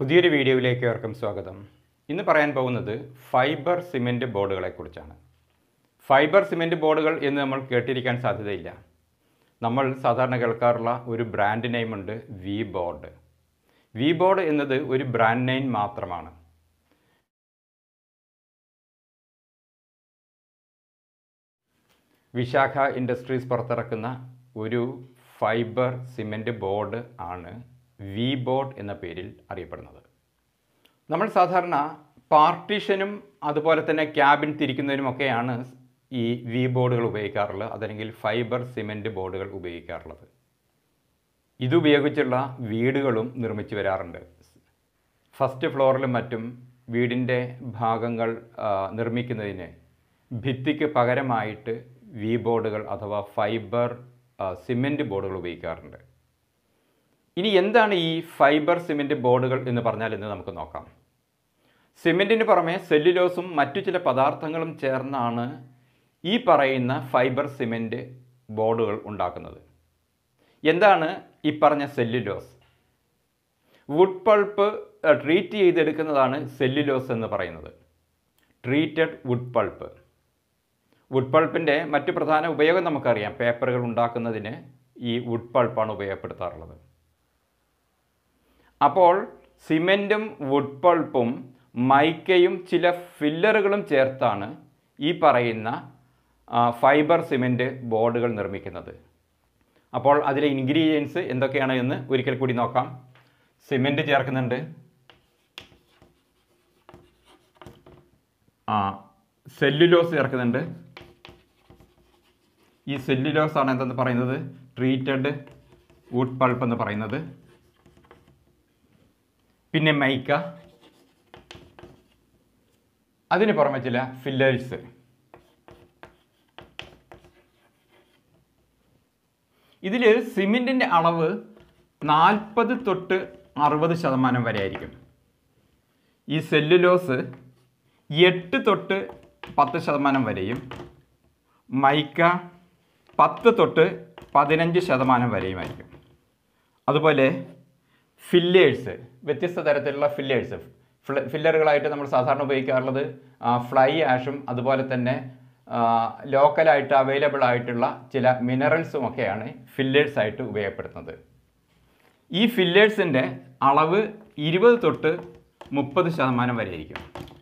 പുതിയൊരു വീഡിയോയിലേക്ക് ഏവർക്കും സ്വാഗതം ഇന്ന് പറയാൻ പോകുന്നത് ഫൈബർ സിമെൻറ്റ് ബോർഡുകളെക്കുറിച്ചാണ് ഫൈബർ സിമെൻറ്റ് ബോർഡുകൾ എന്ന് നമ്മൾ കേട്ടിരിക്കാൻ സാധ്യതയില്ല നമ്മൾ സാധാരണ കേൾക്കാറുള്ള ഒരു ബ്രാൻഡ് നെയിമുണ്ട് വി ബോർഡ് വി ബോർഡ് എന്നത് ഒരു ബ്രാൻഡ് നെയിം മാത്രമാണ് വിശാഖ ഇൻഡസ്ട്രീസ് പുറത്തിറക്കുന്ന ഒരു ഫൈബർ സിമെൻറ്റ് ബോർഡ് ആണ് വി ബോർഡ് എന്ന പേരിൽ അറിയപ്പെടുന്നത് നമ്മൾ സാധാരണ പാർട്ടീഷനും അതുപോലെ തന്നെ ക്യാബിൻ തിരിക്കുന്നതിനുമൊക്കെയാണ് ഈ വി ബോർഡുകൾ ഉപയോഗിക്കാറുള്ളത് അതല്ലെങ്കിൽ ഫൈബർ സിമെൻറ്റ് ബോർഡുകൾ ഉപയോഗിക്കാറുള്ളത് ഇതുപയോഗിച്ചുള്ള വീടുകളും നിർമ്മിച്ചു വരാറുണ്ട് ഫസ്റ്റ് ഫ്ലോറിലും മറ്റും വീടിൻ്റെ ഭാഗങ്ങൾ ആ, നിർമ്മിക്കുന്നതിന് ഭിത്തിക്ക് പകരമായിട്ട് വി ബോർഡുകൾ അഥവാ ഫൈബർ സിമെൻറ്റ് ബോർഡുകൾ ഉപയോഗിക്കാറുണ്ട് ഇനി എന്താണ് ഈ ഫൈബർ സിമെൻറ്റ് ബോർഡുകൾ എന്ന് പറഞ്ഞാൽ എന്ന് നമുക്ക് നോക്കാം സിമെൻറ്റിന് പുറമെ സെല്ലുലോസും മറ്റു ചില പദാർത്ഥങ്ങളും ചേർന്നാണ് ഈ പറയുന്ന ഫൈബർ സിമെൻറ്റ് ബോർഡുകൾ ഉണ്ടാക്കുന്നത് എന്താണ് ഈ പറഞ്ഞ സെല്ലുലോസ് വുഡ് പൾപ്പ് ട്രീറ്റ് ചെയ്തെടുക്കുന്നതാണ് സെല്ലുലോസ് എന്ന് പറയുന്നത് ട്രീറ്റഡ് വുഡ് പൾപ്പ് വുഡ് പൾപ്പിൻ്റെ മറ്റു പ്രധാന ഉപയോഗം നമുക്കറിയാം പേപ്പറുകൾ ഉണ്ടാക്കുന്നതിന് ഈ വുഡ് പൾപ്പാണ് ഉപയോഗപ്പെടുത്താറുള്ളത് അപ്പോൾ സിമെൻറ്റും വുഡ് പൾപ്പും മൈക്കയും ചില ഫില്ലറുകളും ചേർത്താണ് ഈ പറയുന്ന ആ, ഫൈബർ സിമെൻറ്റ് ബോർഡുകൾ നിർമ്മിക്കുന്നത് അപ്പോൾ അതിലെ ഇൻഗ്രീഡിയൻസ് എന്തൊക്കെയാണ് എന്ന് ഒരിക്കൽ കൂടി നോക്കാം സിമെൻറ്റ് ചേർക്കുന്നുണ്ട് ആ സെല്ലുലോസ് ചേർക്കുന്നുണ്ട് ഈ സെല്ലുലോസ് ആണ് എന്തെന്ന് പറയുന്നത് ട്രീറ്റഡ് വുഡ് പൾപ്പ് എന്ന് പറയുന്നത് പിന്നെ മൈക്ക അതിന് പുറമെ ചില ഫില്ലേഴ്സ് ഇതിൽ സിമെൻറ്റിൻ്റെ അളവ് നാൽപ്പത് തൊട്ട് അറുപത് ശതമാനം വരെ ആയിരിക്കും ഈ സെല്ലുലോസ് എട്ട് തൊട്ട് പത്ത് ശതമാനം വരെയും മൈക്ക പത്ത് തൊട്ട് പതിനഞ്ച് ശതമാനം വരെയുമായിരിക്കും അതുപോലെ ഫില്ലേഴ്സ് വ്യത്യസ്ത തരത്തിലുള്ള ഫില്ലേഴ്സ് ഫില്ലറുകളായിട്ട് നമ്മൾ സാധാരണ ഉപയോഗിക്കാറുള്ളത് ഫ്ലൈ ആഷും അതുപോലെ തന്നെ ലോക്കലായിട്ട് അവൈലബിൾ ആയിട്ടുള്ള ചില മിനറൽസും ഒക്കെയാണ് ഫില്ലേഴ്സ് ആയിട്ട് ഉപയോഗപ്പെടുത്തുന്നത് ഈ ഫില്ലേഴ്സിൻ്റെ അളവ് ഇരുപത് തൊട്ട് മുപ്പത് ശതമാനം വരെ ആയിരിക്കും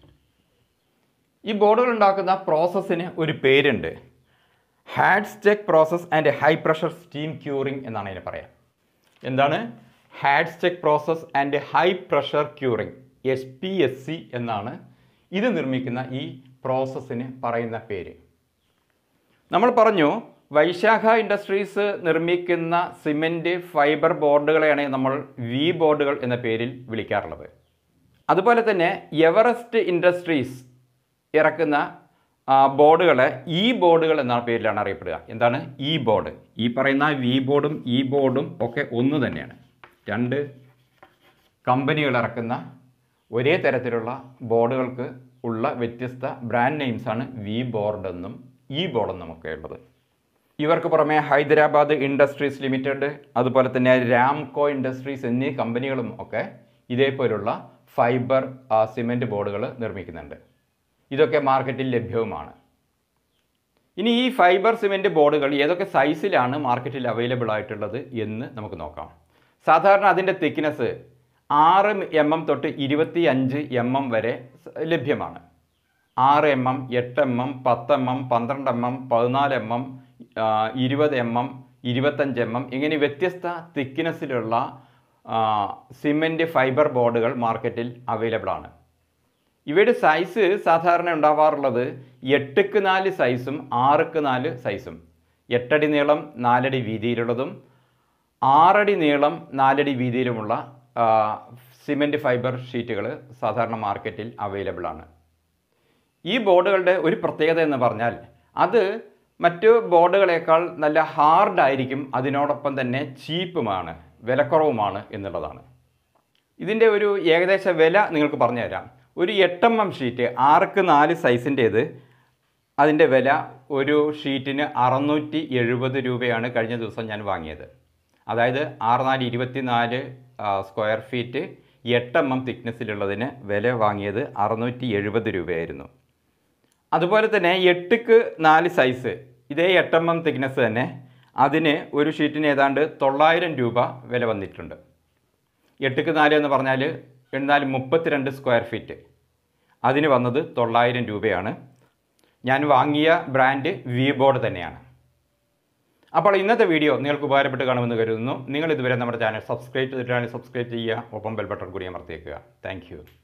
ഈ ബോർഡുകൾ ഉണ്ടാക്കുന്ന പ്രോസസ്സിന് ഒരു പേരുണ്ട് Hatschek process and high pressure steam curing എന്നാണ് അതിന് പറയാം എന്താണ് Hatschek process and high pressure curing S P S C എന്നാണ് ഇത് നിർമ്മിക്കുന്ന ഈ പ്രോസസ്സിന് പറയുന്ന പേര് നമ്മൾ പറഞ്ഞു വൈശാഖ ഇൻഡസ്ട്രീസ് നിർമ്മിക്കുന്ന സിമെൻറ്റ് ഫൈബർ ബോർഡുകളെയാണ് നമ്മൾ വി ബോർഡുകൾ എന്ന പേരിൽ വിളിക്കാറുള്ളത് അതുപോലെ തന്നെ എവറസ്റ്റ് ഇൻഡസ്ട്രീസ് ഇറക്കുന്ന ആ, ബോർഡുകളെ ഈ ബോർഡുകൾ എന്ന പേരിലാണ് അറിയപ്പെടുക എന്താണ് ഈ ബോർഡ് ഈ പറയുന്ന വി ബോർഡും ഈ ബോർഡും ഒക്കെ ഒന്ന് തന്നെയാണ് രണ്ട് കമ്പനികൾ ഇറക്കുന്ന ഒരേ തരത്തിലുള്ള ബോർഡുകൾക്ക് ഉള്ള വ്യത്യസ്ത ബ്രാൻഡ് നെയിംസാണ് വി ബോർഡ് എന്നും ഈ ബോർഡെന്നും ഒക്കെ ഉള്ളത് ഇവർക്ക് പുറമെ ഹൈദരാബാദ് ഇൻഡസ്ട്രീസ് ലിമിറ്റഡ് അതുപോലെ തന്നെ രാംകോ ഇൻഡസ്ട്രീസ് എന്നീ കമ്പനികളും ഒക്കെ ഇതേപോലുള്ള ഫൈബർ സിമെൻറ്റ് ബോർഡുകൾ നിർമ്മിക്കുന്നുണ്ട് ഇതൊക്കെ മാർക്കറ്റിൽ ലഭ്യവുമാണ് ഇനി ഈ ഫൈബർ സിമെൻറ്റ് ബോർഡുകൾ ഏതൊക്കെ സൈസിലാണ് മാർക്കറ്റിൽ അവൈലബിൾ ആയിട്ടുള്ളത് എന്ന് നമുക്ക് നോക്കാം സാധാരണ അതിൻ്റെ തിക്നെസ് ആറ് എം എം തൊട്ട് ഇരുപത്തി അഞ്ച് എം എം വരെ സ- ലഭ്യമാണ് ആറ് എം എം എട്ട് എം എം പത്ത് എം എം പന്ത്രണ്ട് എം എം പതിനാല് എം എം ഇരുപത് എം എം ഇരുപത്തഞ്ച് എം എം ഇങ്ങനെ വ്യത്യസ്ത തിക്നെസ്സിലുള്ള സിമെൻറ്റ് ഫൈബർ ബോർഡുകൾ മാർക്കറ്റിൽ അവൈലബിൾ ആണ് ഇവയുടെ സൈസ് സാധാരണ ഉണ്ടാവാറുള്ളത് എട്ടുക്ക് നാല് സൈസും ആറുക്ക് നാല് സൈസും എട്ടടി നീളം നാലടി വീതിയിലുള്ളതും ആറടി നീളം നാലടി വീതിയിലുമുള്ള സിമെൻറ്റ് ഫൈബർ ഷീറ്റുകൾ സാധാരണ മാർക്കറ്റിൽ അവൈലബിൾ ആണ് ഈ ബോർഡുകളുടെ ഒരു പ്രത്യേകത എന്ന് പറഞ്ഞാൽ അത് മറ്റു ബോർഡുകളേക്കാൾ നല്ല ഹാർഡായിരിക്കും അതിനോടൊപ്പം തന്നെ ചീപ്പുമാണ് വിലക്കുറവുമാണ് എന്നുള്ളതാണ് ഇതിൻ്റെ ഒരു ഏകദേശ വില നിങ്ങൾക്ക് പറഞ്ഞു തരാം ഒരു എട്ടെം എം ഷീറ്റ് ആർക്ക് നാല് സൈസിൻ്റേത് അതിൻ്റെ വില ഒരു ഷീറ്റിന് അറുന്നൂറ്റി എഴുപത് രൂപയാണ് കഴിഞ്ഞ ദിവസം ഞാൻ വാങ്ങിയത് അതായത് ആറ് നാല് ഇരുപത്തി നാല് സ്ക്വയർ ഫീറ്റ് എട്ട് എം എം തിക്നെസ്സിലുള്ളതിന് വില വാങ്ങിയത് അറുന്നൂറ്റി എഴുപത് രൂപയായിരുന്നു അതുപോലെ തന്നെ എട്ടുക്ക് നാല് സൈസ് ഇതേ എട്ട് എം എം തിക്നെസ് തന്നെ അതിന് ഒരു ഷീറ്റിന് ഏതാണ്ട് തൊള്ളായിരം രൂപ വില വന്നിട്ടുണ്ട് എട്ടുക്ക് നാല് എന്ന് പറഞ്ഞാൽ എന്നാൽ മുപ്പത്തിരണ്ട് സ്ക്വയർ ഫീറ്റ് അതിന് വന്നത് തൊള്ളായിരം രൂപയാണ് ഞാൻ വാങ്ങിയ ബ്രാൻഡ് വി ബോർഡ് തന്നെയാണ് അപ്പോൾ ഇന്നത്തെ വീഡിയോ നിങ്ങൾക്ക് ഉപകാരപ്പെട്ട് കാണുമെന്ന് കരുതുന്നു നിങ്ങൾ ഇതുവരെ നമ്മുടെ ചാനൽ സബ്സ്ക്രൈബ് ചെയ്തിട്ടാണെങ്കിൽ സബ്സ്ക്രൈബ് ചെയ്യുക ഒപ്പം ബെൽ ബട്ടൺ കൂടി അമർത്തിയേക്കുക താങ്ക്